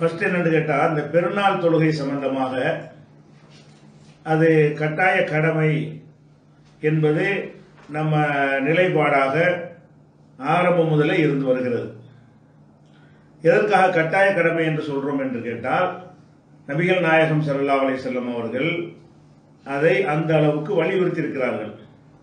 First என்னன்னு கேட்டால் இந்த பெருநாள் தொழுகை சம்பந்தமாக அது கட்டாய கடமை என்பது நம்ம நிலைப்பாடாக ஆரம்பம் முதலே இருந்து வருகிறது எதற்காக கட்டாய கடமை என்று சொல்றோம் என்று கேட்டால் நபிகள் நாயகம் ஸல்லல்லாஹு அலைஹி வஸல்லம் அவர்கள் அதை அந்த அளவுக்கு வலியுறுத்தி இருக்கிறார்கள்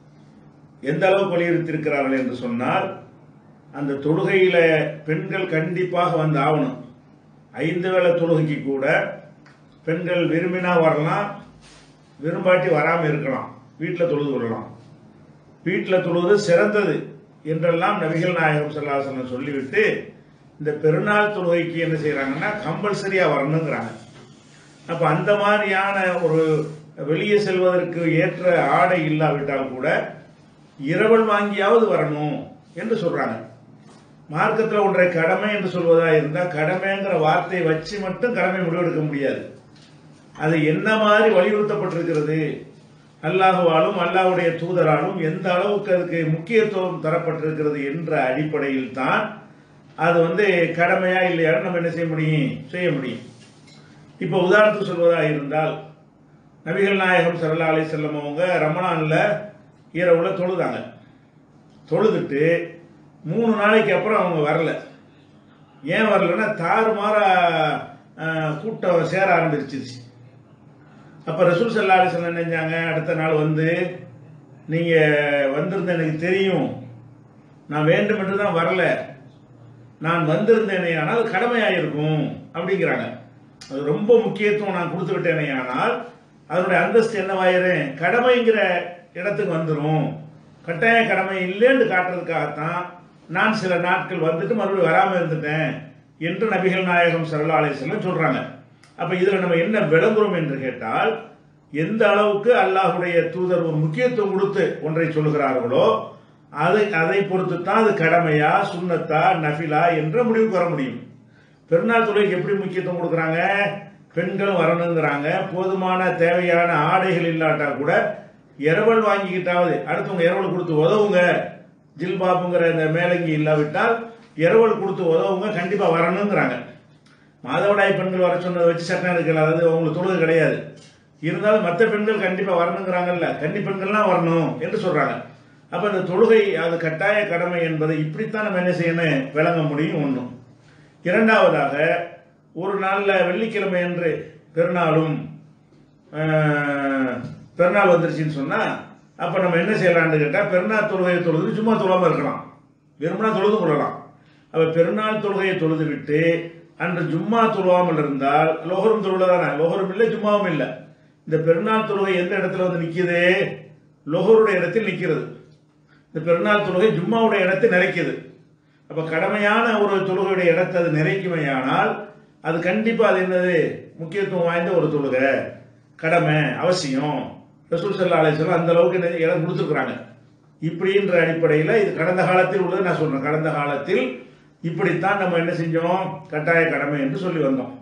எந்த அளவுக்கு வலியுறுத்தி இருக்கிறார்கள் என்று சொன்னால் அந்த தொழுகையில பெண்கள் கண்டிப்பாக வந்து ஆகணும் ஐந்து வேளை தொழுகைக்கு கூட பெண்கள் விரும்பினா வரலாம் விரும்பாட்டி வராமல் இருக்கலாம் வீட்டில் தொழுது கொள்ளலாம் வீட்டில் தொழுவது சிறந்தது என்றெல்லாம் நபிகள் நாயகம் சல்லாசனம் சொல்லிவிட்டு இந்த பெருநாள் தொழுகைக்கு என்ன செய்றாங்கன்னா கம்பல்சரியா வரணுங்கிறாங்க அப்ப அந்த மாதிரியான ஒரு வெளியே செல்வதற்கு ஏற்ற ஆடை இல்லாவிட்டால் கூட இரவல் வாங்கியாவது வரணும் என்று சொல்றாங்க மார்க்கத்தில் ஒன்றை கடமை என்று சொல்வதா இருந்தால் கடமைங்கிற வார்த்தையை வச்சு மட்டும் கடமை முடிவெடுக்க முடியாது அது என்ன மாதிரி வலியுறுத்தப்பட்டிருக்கிறது அல்லாஹுவாலும் அல்லாஹ்வுடைய தூதராலும் எந்த அளவுக்கு அதுக்கு முக்கியத்துவம் தரப்பட்டிருக்கிறது என்ற அடிப்படையில் தான் அது வந்து கடமையா இல்லையான்னு நம்ம என்ன செய்ய முடியும் செய்ய முடியும் இப்போ உதாரணத்துக்கு சொல்வதா இருந்தால் நபிகள் நாயகம் ஸல்லல்லாஹு அலைஹி வஸல்லம் அவங்க ரமணான்ல இரவுல தொழுதாங்க தொழுதுட்டு மூணு நாளைக்கு அப்புறம் அவங்க வரல ஏன் வரலன்னா தாறுமாறா அஹ், கூட்டம் சேர ஆரம்பிச்சிருச்சு அப்ப ரசூல் சல்லா அலிஸ்லாம் என்ன செஞ்சாங்க அடுத்த நாள் வந்து நீங்க வந்திருந்த எனக்கு தெரியும் நான் வேண்டும் என்று தான் வரல நான் வந்திருந்தேனே ஆனால் அது கடமையாயிருக்கும் அப்படிங்கிறாங்க அது ரொம்ப முக்கியத்துவம் நான் கொடுத்து விட்டேனே ஆனால் அதனுடைய அந்தஸ்து என்னவாயிரும் கடமைங்கிற இடத்துக்கு வந்துடும் கட்டாய கடமை இல்லைன்னு காட்டுறதுக்காகத்தான் நான் சில நாட்கள் வந்துட்டு மறுபடியும் வராமல் இருந்துட்டேன் என்று நபிகள் நாயகம் ஸல்லல்லாஹு அலைஹி வஸல்லம் சொல்றாங்க அப்ப இதுல நம்ம என்ன விளங்குறோம் என்று கேட்டால் எந்த அளவுக்கு அல்லாஹ்வுடைய தூதர் ஒரு முக்கியத்துவம் கொடுத்து ஒன்றை சொல்கிறார்களோ அதை அதை பொறுத்து தான் அது கடமையா சுன்னத்தா நஃபிலா என்ற முடிவுக்கு வர முடியும் பெருநாள் தொழுகைக்கு எப்படி முக்கியத்துவம் கொடுக்குறாங்க பெண்களும் வரணுங்கிறாங்க போதுமான தேவையான ஆடைகள் இல்லாட்டா கூட இரவல் வாங்கிக்கிட்டாவது அடுத்தவங்க இரவல் கொடுத்து உதவுங்க ஜில்பாப்புங்கிற இந்த மேலங்கி இல்லாவிட்டால் இரவல் கொடுத்து உதவுங்க கண்டிப்பா வரணுங்கிறாங்க மாதவிடாய் பெண்கள் வர சொன்னதை வச்சு சட்டம் எடுக்கல அதாவது அவங்களுக்கு தொழுகை கிடையாது இருந்தாலும் மற்ற பெண்கள் கண்டிப்பா வரணுங்கிறாங்கல்ல கன்னி பெண்கள்லாம் வரணும் என்று சொல்றாங்க அப்ப இந்த தொழுகை அது கட்டாய கடமை என்பதை இப்படித்தான் நம்ம என்ன செய்யணும் விளங்க முடியும் ஒன்றும் இரண்டாவதாக ஒரு நாள்ல வெள்ளிக்கிழமை என்று பெருநாளும் ஆஹ், பெருநாள் வந்துருச்சுன்னு சொன்னா அப்ப நம்ம என்ன செய்யலாம்னு கேட்டா பெருநாள் தொழுகையை தொழுது சும்மா தொழாம இருக்கலாம் விரும்பினா தொழுது கொள்ளலாம் அப்ப பெருநாள் தொழுகையை தொழுது விட்டு அன்று ஜும்மா தொழுவாமல் இருந்தால் லோகரும் தொழுதானே லோகரும் இல்லை ஜும்மாவும் இல்லை இந்த பெருநாள் தொழுகை எந்த இடத்துல வந்து நிக்குது லோகருடைய இடத்தில் நிக்கிறது இந்த பெருநாள் தொழுகை ஜும்மாவுடைய இடத்தை நிறைக்குது அப்ப கடமையான ஒரு தொழுகையுடைய இடத்தை அது நிறைக்குமையானால் அது கண்டிப்பா அது என்னது முக்கியத்துவம் வாய்ந்த ஒரு தொழுகை கடமை அவசியம் ரசூல் சல்லா அலிஸ்லாம் அந்த அளவுக்கு என்ன இடம் கொடுத்துருக்குறாங்க இப்படின்ற அடிப்படையில் இது கடந்த காலத்தில் உள்ளது நான் சொல்றேன் கடந்த காலத்தில் இப்படித்தான் நம்ம என்ன செஞ்சோம் கட்டாய கடமை என்று சொல்லி வந்தோம்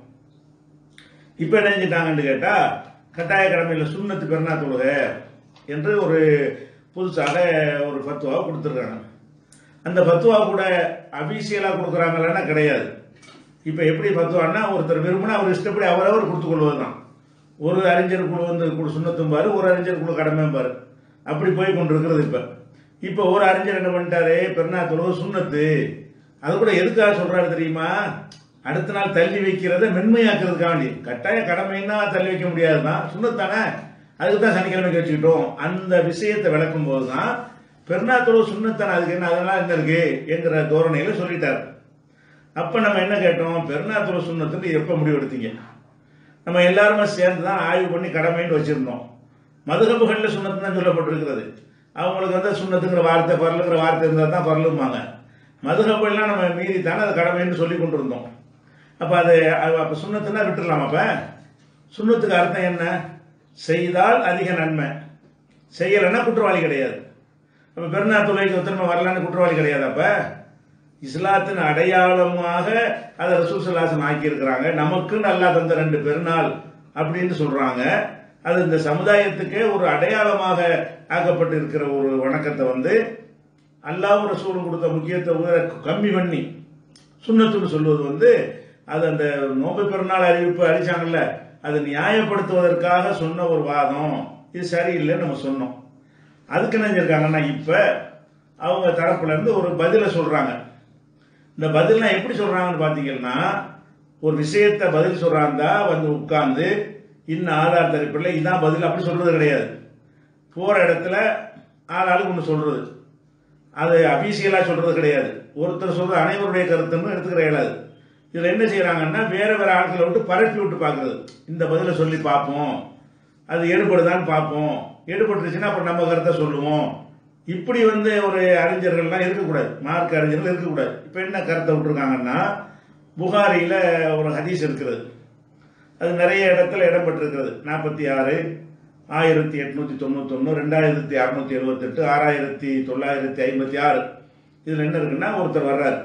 இப்ப என்ன செஞ்சிட்டாங்கன்னு கேட்டா கட்டாய கடமையில் சுண்ணத்து பெருநா தொழுகை என்று ஒரு புதுசாக ஒரு ஃபத்துவா கொடுத்துருக்காங்க அந்த ஃபத்துவா கூட அபிஷியலா கொடுக்குறாங்களான்னா கிடையாது இப்ப எப்படி ஃபத்துவான்னா ஒருத்தர் விரும்பினா அவர் இஷ்டப்படி அவரவர் கொடுத்துக் கொள்வதுதான் ஒரு அறிஞர் குழு வந்து குழு சுண்ணத்தும் பாரு ஒரு அறிஞர் குழு கடமையும் பாரு அப்படி போய் கொண்டிருக்கிறது இப்ப இப்ப ஒரு அறிஞர் என்ன பண்ணிட்டாரு பெருநா தொழுகை சுண்ணத்து அது கூட எதுக்காக சொல்றாரு தெரியுமா அடுத்த நாள் தள்ளி வைக்கிறத மென்மையாக்குறதுக்காண்டி கட்டாய கடமைன்னா தள்ளி வைக்க முடியாதுதான் சுண்ணத்தானே அதுக்கு தான் சனிக்கிழமைக்கு வச்சுக்கிட்டோம் அந்த விஷயத்தை விளக்கும் போதுதான் பெருநாத்தோட சுண்ணத்தானே அதுக்கு என்ன அதெல்லாம் என்ன இருக்கு என்கிற தோரணையில சொல்லிட்டார் அப்ப நம்ம என்ன கேட்டோம் பெருநாத்தோட சுண்ணத்துன்னு எப்ப முடிவெடுத்தீங்க நம்ம எல்லாருமே சேர்ந்து தான் ஆய்வு பண்ணி கடமைன்னு வச்சிருந்தோம் மதுகபுகளில் சுண்ணத்து தான் சொல்லப்பட்டிருக்கிறது அவங்களுக்கு வந்து சுண்ணத்துங்கிற வார்த்தை பரலுங்கிற வார்த்தை இருந்தால் தான் பரலும்பாங்க மதுகபெல்லாம் நம்ம மீறி தானே அது கடமைன்னு சொல்லி கொண்டு இருந்தோம் அப்ப அது அது- அப்ப சுண்ணத்துனா விட்டுடலாம் அப்ப சுண்ணத்துக்கு அர்த்தம் என்ன செய்தால் அதிக நன்மை செய்யலைன்னா குற்றவாளி கிடையாது அப்ப பெருநாள் தொலைக்கு ஒத்துமை வரலான்னு குற்றவாளி கிடையாது அப்ப இஸ்லாத்தின் அடையாளமாக அதை ரசூல் சல்லாசன் ஆக்கி இருக்கிறாங்க நமக்குன்னு அல்லாஹ் தந்த ரெண்டு பெருநாள் அப்படின்னு சொல்றாங்க அது இந்த சமுதாயத்துக்கே ஒரு அடையாளமாக ஆக்கப்பட்டு இருக்கிற ஒரு வணக்கத்தை வந்து அல்லாஹ் ரசூலும் கொடுத்த முக்கியத்துவத்தை கம்மி பண்ணி சுண்ணத்துன்னு சொல்வது வந்து அது அந்த நோன்பு பெருநாள் அறிவிப்பு அளிச்சாங்கல்ல அதை நியாயப்படுத்துவதற்காக சொன்ன ஒரு வாதம் இது சரியில்லைன்னு நம்ம சொன்னோம் அதுக்கு என்ன செஞ்சிருக்காங்கன்னா இப்ப அவங்க தரப்புல இருந்து ஒரு பதிலை சொல்றாங்க இந்த பதிலாம் எப்படி சொல்றாங்கன்னு பாத்தீங்கன்னா ஒரு விஷயத்த பதில் சொல்றாந்தா வந்து உட்கார்ந்து இன்னும் ஆதார் தரப்பில் இதான் பதில் அப்படி சொல்றது கிடையாது போற இடத்துல ஆள் ஆளுக்கு ஒன்று சொல்றது அது அபிஷியலா சொல்றது கிடையாது ஒருத்தர் சொல்றது அனைவருடைய கருத்துன்னு எடுத்துக்கிற இயலாது இதுல என்ன செய்யறாங்கன்னா வேற வேற ஆட்களை விட்டு பரப்பி விட்டு பார்க்கறது இந்த பதிலை சொல்லி பார்ப்போம் அது எடுபடுதான்னு பார்ப்போம் எடுபட்டுருச்சுன்னா அப்புறம் நம்ம கருத்தை சொல்லுவோம் இப்படி வந்து ஒரு அறிஞர்கள்லாம் இருக்கக்கூடாது மார்க் அறிஞர்கள் இருக்கக்கூடாது இப்போ என்ன கருத்தை விட்டுருக்காங்கன்னா புகாரியில் ஒரு ஹதீஸ் இருக்கிறது அது நிறைய இடத்துல இடம்பெற்றிருக்கிறது நாற்பத்தி ஆறு ஆயிரத்தி எட்நூத்தி தொண்ணூத்தொன்னு ரெண்டாயிரத்தி அறுநூத்தி எழுபத்தெட்டு ஆறாயிரத்தி தொள்ளாயிரத்தி ஐம்பத்தி ஆறு இதில் என்ன இருக்குன்னா ஒருத்தர் வர்றாரு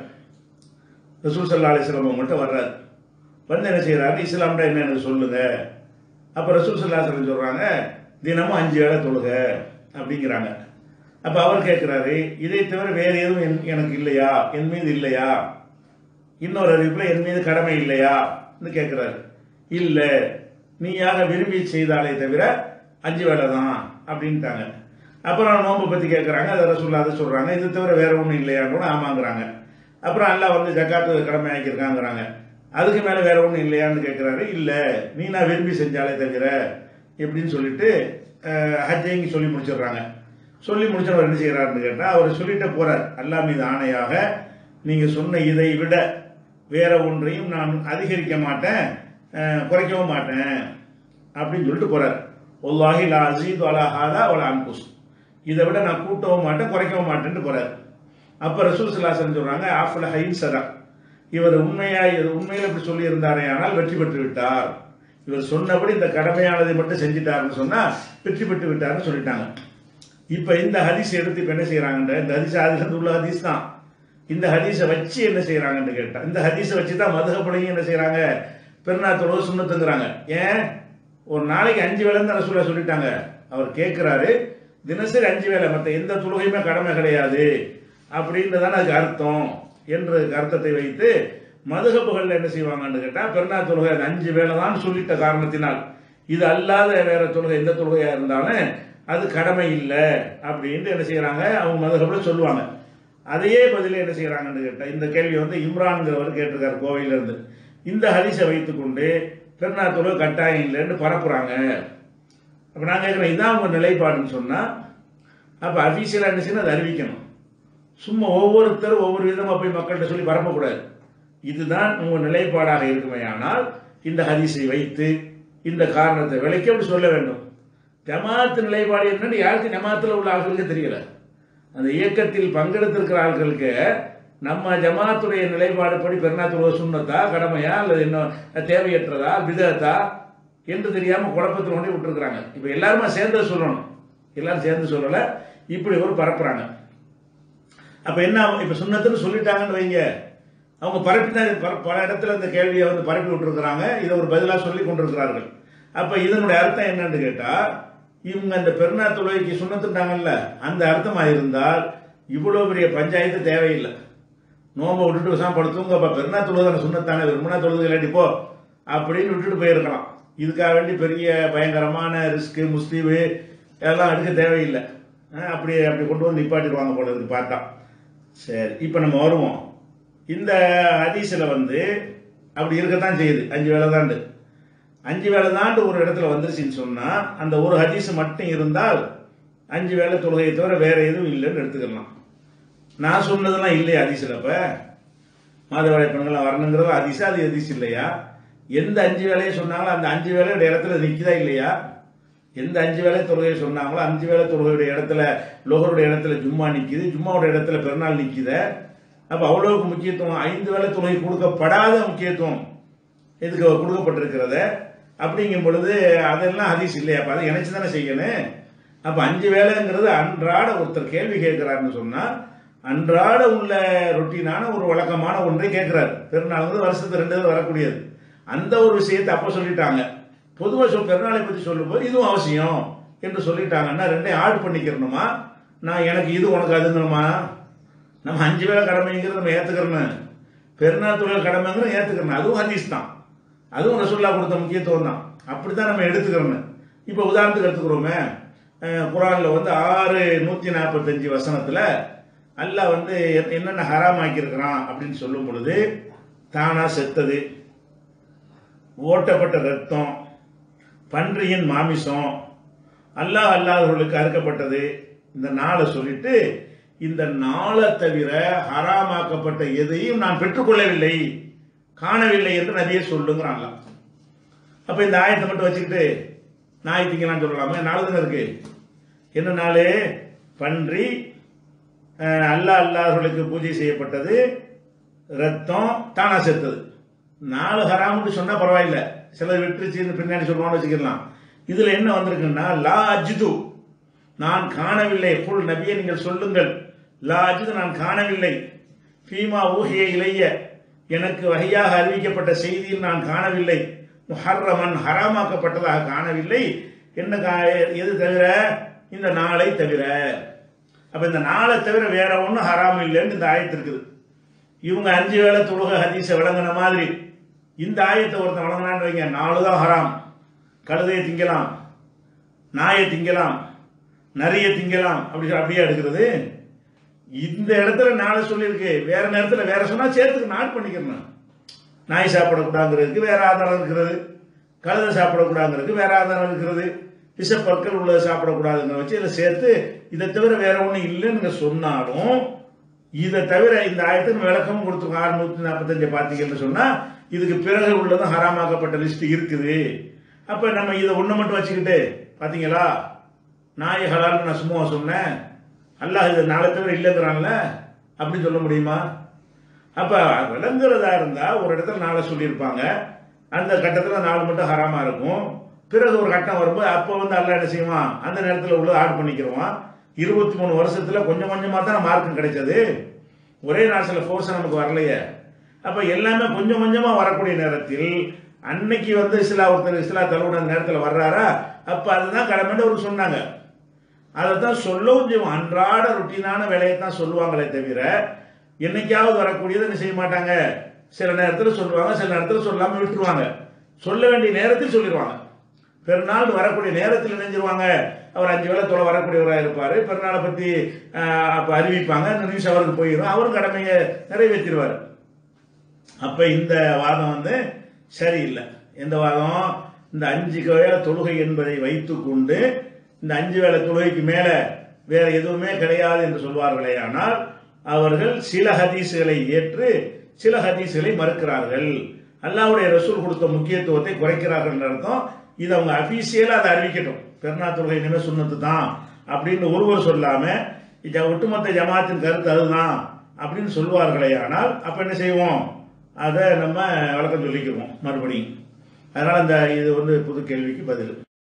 ரசூல் சல்லா அலிஸ்லாம் அவங்கள்ட்ட வர்றாரு வந்து என்ன செய்யறாரு இஸ்லாம்டா என்ன எனக்கு சொல்லுங்க அப்போ ரசூல் சல்லாஹலம் சொல்றாங்க தினமும் அஞ்சு வேளை தொழுக அப்படிங்கிறாங்க அப்போ அவர் கேட்கிறாரு இதை தவிர வேற எதுவும் என்- எனக்கு இல்லையா என் மீது இல்லையா இன்னொரு அறிவிப்புல என் மீது கடமை இல்லையா கேட்கிறாரு இல்ல நீயாக விரும்பி செய்தாலே தவிர அஞ்சு வேலை தான் அப்படின்ட்டாங்க அப்புறம் நோன்பை பத்தி கேட்கறாங்க அதை ரசூல்லா அதை சொல்றாங்க இது தவிர வேற ஒன்றும் இல்லையான்னு கூட ஆமாங்கிறாங்க அப்புறம் அல்லாஹ் வந்து ஜக்காத்து கடமை ஆக்கியிருக்காங்கிறாங்க அதுக்கு மேல வேற ஒன்றும் இல்லையான்னு கேட்கிறாரு இல்ல நீ நான் விரும்பி செஞ்சாலே தவிர எப்படின்னு சொல்லிட்டு அஹ், ஹஜ்ஜைங்க சொல்லி முடிச்சிடுறாங்க சொல்லி முடிச்சவர் என்ன செய்யறாருன்னு கேட்டா அவர் சொல்லிட்டு போறார் அல்லாஹ் மீது ஆணையாக நீங்க சொன்ன இதை விட வேற ஒன்றையும் நான் அதிகரிக்க மாட்டேன் அஹ், குறைக்கவும் மாட்டேன் அப்படின்னு சொல்லிட்டு போறார் ஒல்லாஹி லா அசீது அலா ஹாதா வலா அன்புஸ் இதை விட நான் கூட்டவும் மாட்டேன் குறைக்கவும் மாட்டேன்ட்டு போறார் அப்ப ரசூல் சலாசன் சொல்றாங்க ஆஃபுல் ஹைன் சதா இவர் உண்மையா இவர் உண்மையில இப்படி சொல்லி இருந்தாரே ஆனால் வெற்றி பெற்று விட்டார் இவர் சொன்னபடி இந்த கடமையானதை மட்டும் செஞ்சிட்டாருன்னு சொன்னா வெற்றி பெற்று விட்டார்னு சொல்லிட்டாங்க இப்ப இந்த ஹதீஸ் எடுத்து இப்ப என்ன செய்யறாங்கன்ற இந்த ஹதீஸ் அதுல இருந்து உள்ள ஹதீஸ் தான் இந்த ஹதீஸை வச்சு என்ன செய்யறாங்கன்னு கேட்டா இந்த ஹதீஸை வச்சு தான் மதுகப்படையும் என்ன செய்யறாங்க பெருநாள் தொழுவு சுண்ணத்துங்கிறாங்க ஏன் ஒரு நாளைக்கு அஞ்சு வேலை தான் ரசூலா சொல்லிட்டாங்க அவர் கேட்கிறாரு தினசரி அஞ்சு வேலை மற்ற எந்த தொழுகையுமே கடமை கிடையாது அப்படின்றதான அதுக்கு அர்த்தம் என்று அர்த்தத்தை வைத்து மதுகப்புகள்ல என்ன செய்வாங்கன்னு கேட்டா பெருநாள் தொழுகை அது அஞ்சு வேலை தான் சொல்லிட்ட காரணத்தினால் இது அல்லாத வேற தொழுகை எந்த தொழுகையா இருந்தாலும் அது கடமை இல்லை அப்படின்ட்டு என்ன செய்யறாங்க அவங்க மதுகப்புல சொல்லுவாங்க அதையே பதில என்ன செய்யறாங்கன்னு கேட்டா இந்த கேள்வி வந்து இம்ரான்ங்கிறவர் கேட்டிருக்காரு கோவையில இருந்து இந்த ஹரிசை வைத்துக்கொண்டு பெருநாள் தொழுகை கட்டாயம் இல்லைன்னு பரப்புறாங்க அப்ப நான் கேட்கிறேன் இதான் உங்க நிலைப்பாடுன்னு சொன்னா அப்ப அபிஷியலா என்ன செய்யணும் அதை அறிவிக்கணும் சும்மா ஒவ்வொருத்தரும் ஒவ்வொரு விதமா போய் மக்கள்கிட்ட சொல்லி பரப்பக்கூடாது இதுதான் உங்க நிலைப்பாடாக இருக்குமே ஆனால் இந்த ஹதீஸை வைத்து இந்த காரணத்தை விளக்கி அப்படி சொல்ல வேண்டும் ஜமாத்து நிலைப்பாடு என்னன்னு யாருக்கு ஜமாத்துல உள்ள ஆட்களுக்கு தெரியல அந்த இயக்கத்தில் பங்கெடுத்திருக்கிற ஆட்களுக்கு நம்ம ஜமாத்துடைய நிலைப்பாடு படி பெருநாத்துருவ சுண்ணத்தா கடமையா அல்லது என்ன தேவையற்றதா விதத்தா என்று தெரியாம குழப்பத்தில் கொண்டு விட்டுருக்காங்க இப்ப எல்லாருமே சேர்ந்து சொல்லணும் எல்லாரும் சேர்ந்து சொல்லல இப்படி ஒரு பரப்புறாங்க அப்ப என்ன ஆகும்? இப்ப சுண்ணத்துன்னு சொல்லிட்டாங்கன்னு வைங்க அவங்க பரப்பி தான் இது பர- பல இடத்துல இந்த கேள்வியை வந்து பரப்பி விட்டுருக்கிறாங்க இதை ஒரு பதிலா சொல்லி கொண்டிருக்கிறார்கள் அப்ப இதனுடைய அர்த்தம் என்னன்னு கேட்டா இவங்க அந்த பெருநா தொழுகைக்கு சுண்ணத்துட்டாங்கல்ல அந்த அர்த்தமா இருந்தால் இவ்வளவு பெரிய பஞ்சாயத்து தேவையில்லை நோம்பை விட்டுட்டு விசாம படுத்துங்க அப்ப பெருநா தொழுகை தானே சுண்ணத்தானே விரும்பினா தொழுது இல்லாட்டி போ அப்படின்னு விட்டுட்டு போயிருக்கலாம் இதுக்காக வேண்டி பெரிய பயங்கரமான ரிஸ்க் முஸ்லீவு எல்லாம் எடுக்க தேவையில்லை அஹ் அப்படி அப்படி கொண்டு வந்து நிப்பாட்டிடுவாங்க போல இருக்கு பார்த்தா சரி இப்போ நம்ம வருவோம் இந்த ஹதீஸில் வந்து அப்படி இருக்கத்தான் செய்யுது அஞ்சு வேலை தாண்டு அஞ்சு வேலை தாண்டு ஒரு இடத்துல வந்துருச்சுன்னு சொன்னா அந்த ஒரு ஹதீஸ் மட்டும் இருந்தால் அஞ்சு வேலை தொழுகையை தவிர வேற எதுவும் இல்லைன்னு எடுத்துக்கலாம் நான் சொன்னதெல்லாம் இல்லையா ஹதீஸில் அப்ப மாதவாழை பெண்கள் வரணுங்கிறது ஹதீஸா அது ஹதீஸ் இல்லையா எந்த அஞ்சு வேலையை சொன்னாங்களோ அந்த அஞ்சு வேலையோட இடத்துல நிக்குதா இல்லையா எந்த அஞ்சு வேலை தொழுகையை சொன்னாங்களோ அஞ்சு வேலை தொழுகையுடைய இடத்துல லோகருடைய இடத்துல ஜும்மா நிக்குது ஜும்மாவோட இடத்துல பெருநாள் நிக்குத அப்ப அவ்வளவுக்கு முக்கியத்துவம் ஐந்து வேலை தொழுகை கொடுக்கப்படாத முக்கியத்துவம் இதுக்கு கொடுக்கப்பட்டிருக்கிறத அப்படிங்கும் பொழுது அதெல்லாம் ஹதீஸ் இல்லையா அப்ப அதை இணைச்சு தானே செய்யணும் அப்ப அஞ்சு வேலைங்கிறது அன்றாட ஒருத்தர் கேள்வி கேட்கிறாருன்னு சொன்னா அன்றாட உள்ள ரொட்டீனான ஒரு வழக்கமான ஒன்றை கேட்கிறார் பெருநாளுங்கிறது வருஷத்துக்கு ரெண்டு தடவை வரக்கூடியது அந்த ஒரு விஷயத்தை அப்ப சொல்லிட்டாங்க பொதுவாக சொல் பெருநாளை பற்றி சொல்லும்போது இதுவும் அவசியம் என்று சொல்லிட்டாங்கன்னா ரெண்டையும் ஆட் பண்ணிக்கிறணுமா நான் எனக்கு இது உனக்கு அதுங்கணுமா நம்ம அஞ்சு வேளை கடமைங்கிறது நம்ம ஏத்துக்கிறோம் பெருநாள் தொழில் கடமைங்கிற ஏத்துக்கிறேன் அதுவும் ஹதீஸ் தான் அதுவும் ரசூல்லா கொடுத்த முக்கியத்துவம் தான் அப்படித்தான் நம்ம எடுத்துக்கிறோம் இப்போ உதாரணத்துக்கு எடுத்துக்கிறோமே அஹ், குரான்ல வந்து ஆறு நூத்தி நாற்பத்தஞ்சு வசனத்துல அல்லாஹ் வந்து என்னென்ன ஹராம் ஆக்கியிருக்கிறான் அப்படின்னு சொல்லும் பொழுது தானா செத்தது ஓட்டப்பட்ட ரத்தம் பன்றியின் மாமிசம் அல்லாஹ் அல்லாதவர்களுக்கு அறுக்கப்பட்டது இந்த நாளை சொல்லிட்டு இந்த நாளை தவிர ஹராமாக்கப்பட்ட எதையும் நான் பெற்றுக்கொள்ளவில்லை காணவில்லை என்று நதியை சொல்லுங்கிறான் அல்லாஹ். அப்ப இந்த ஆயத்தை மட்டும் வச்சுக்கிட்டு நாய் திங்கலாம்னு சொல்லலாமா நாலு தானே இருக்கு என்ன நாள் பன்றி அஹ், அல்லாஹ் அல்லாதவர்களுக்கு பூஜை செய்யப்பட்டது ரத்தம் தானா செத்தது நாலு ஹராமுன்னு சொன்னா பரவாயில்ல சிலர் விட்டுருச்சுன்னு பின்னாடி சொல்லுவான்னு வச்சுக்கலாம் இதுல என்ன வந்திருக்குன்னா லா அஜிது நான் காணவில்லை புல் நபியை நீங்கள் சொல்லுங்கள் லா அஜிது நான் காணவில்லை ஃபீமா ஊஹிய இளைய எனக்கு வகையாக அறிவிக்கப்பட்ட செய்தியில் நான் காணவில்லை முஹர்ரமன் ஹராமாக்கப்பட்டதாக காணவில்லை என்ன கா- எது தவிர இந்த நாளை தவிர அப்ப இந்த நாளை தவிர வேற ஒன்றும் ஹராம் இல்லைன்னு இந்த ஆயத்து இருக்குது இவங்க அஞ்சு வேளை தொழுக ஹதீஸை விளங்குன மாதிரி இந்த ஆயத்தை ஒருத்தன் வழங்கினான்னு வைங்க நாலு தான் ஹராம் கழுதையை திங்கலாம் நாயை திங்கலாம் நரியை திங்கலாம் அப்படி சொ- அப்படியே எடுக்கிறது இந்த இடத்துல நாளை சொல்லியிருக்கு வேற நேரத்தில் வேற சொன்னா சேர்த்துக்கு நாட் பண்ணிக்கிறேன் நாய் சாப்பிடக்கூடாங்கிறதுக்கு வேற ஆதாரம் இருக்கிறது கழுதை சாப்பிடக்கூடாங்கிறதுக்கு வேற ஆதாரம் இருக்கிறது விஷப்பற்கள் உள்ளதை சாப்பிடக்கூடாதுங்கிற வச்சு இதை சேர்த்து இதை தவிர வேற ஒன்றும் இல்லைன்னு நீங்க சொன்னாலும் இதை தவிர இந்த ஆயத்துக்கு விளக்கமும் கொடுத்துருக்கோம் அறுநூத்தி நாற்பத்தஞ்சு பார்த்தீங்கன்னு சொன்னா இதுக்கு பிறகு உள்ளதும் ஹராமாக்கப்பட்ட லிஸ்ட் இருக்குது அப்ப நம்ம இதை ஒண்ணு மட்டும் வச்சுக்கிட்டு பாத்தீங்களா நாய் ஹலால்னு நான் சும்மா சொன்னேன் அல்லாஹ் இது நாளை தவிர இல்லைங்கிறான்ல அப்படின்னு சொல்ல முடியுமா அப்ப விளங்குறதா இருந்தா ஒரு இடத்துல நாளை சொல்லியிருப்பாங்க அந்த கட்டத்துல நாலு மட்டும் ஹராமா இருக்கும் பிறகு ஒரு கட்டம் வரும்போது அப்போ வந்து அல்லாஹ் என்ன செய்வான் அந்த நேரத்தில் உள்ள ஆட் பண்ணிக்கிறோம் இருபத்தி மூணு வருஷத்துல கொஞ்சம் கொஞ்சமா தான் மார்க்கும் கிடைச்சது ஒரே நாள் சில ஃபோர்ஸ் நமக்கு வரலையே அப்ப எல்லாமே கொஞ்சம் கொஞ்சமா வரக்கூடிய நேரத்தில் அன்னைக்கு வந்து இஸ்லா ஒருத்தர் இஸ்லா தழுவுன நேரத்தில் வர்றாரா அப்ப அதுதான் கடமைன்னு ஒரு சொன்னாங்க அதை தான் சொல்லவும் செய்வோம் அன்றாட ருட்டீனான வேலையை தான் சொல்லுவாங்களே தவிர என்னைக்காவது வரக்கூடியதை என்ன செய்ய மாட்டாங்க சில நேரத்தில் சொல்லுவாங்க சில நேரத்தில் சொல்லாம விட்டுருவாங்க சொல்ல வேண்டிய நேரத்தில் சொல்லிடுவாங்க பெருநாள் வரக்கூடிய நேரத்தில் நினைஞ்சிருவாங்க அவர் அஞ்சு வேளை தொலை வரக்கூடியவராக இருப்பார் பெருநாளை பற்றி அப்போ அறிவிப்பாங்க அந்த நியூஸ் அவருக்கு போயிடும் அவரும் கடமையை நிறைவேற்றிடுவார் அப்ப இந்த வாதம் வந்து சரியில்லை எந்த வாதம் இந்த அஞ்சு வேளை தொழுகை என்பதை வைத்துக்கொண்டு இந்த அஞ்சு வேளை தொழுகைக்கு மேல வேற எதுவுமே கிடையாது என்று சொல்வார்களே ஆனால் அவர்கள் சில ஹதீஸுகளை ஏற்று சில ஹதீஸுகளை மறுக்கிறார்கள் அல்லாஹ்வுடைய ரசூல் கொடுத்த முக்கியத்துவத்தை குறைக்கிறார்கள் என்ற அர்த்தம் இது அவங்க அபிஷியலா அதை அறிவிக்கட்டும் பெருநா தொழுகை இனிமே சுண்ணத்து தான் அப்படின்னு ஒருவர் சொல்லாம இந்த ஒட்டுமொத்த ஜமாத்தின் கருத்து அதுதான் அப்படின்னு சொல்வார்களே ஆனால் அப்ப என்ன செய்வோம் அதை நம்ம விளக்கம் சொல்லிக்குவோம் மறுபடியும் அதனால அந்த இது வந்து புது கேள்விக்கு பதில்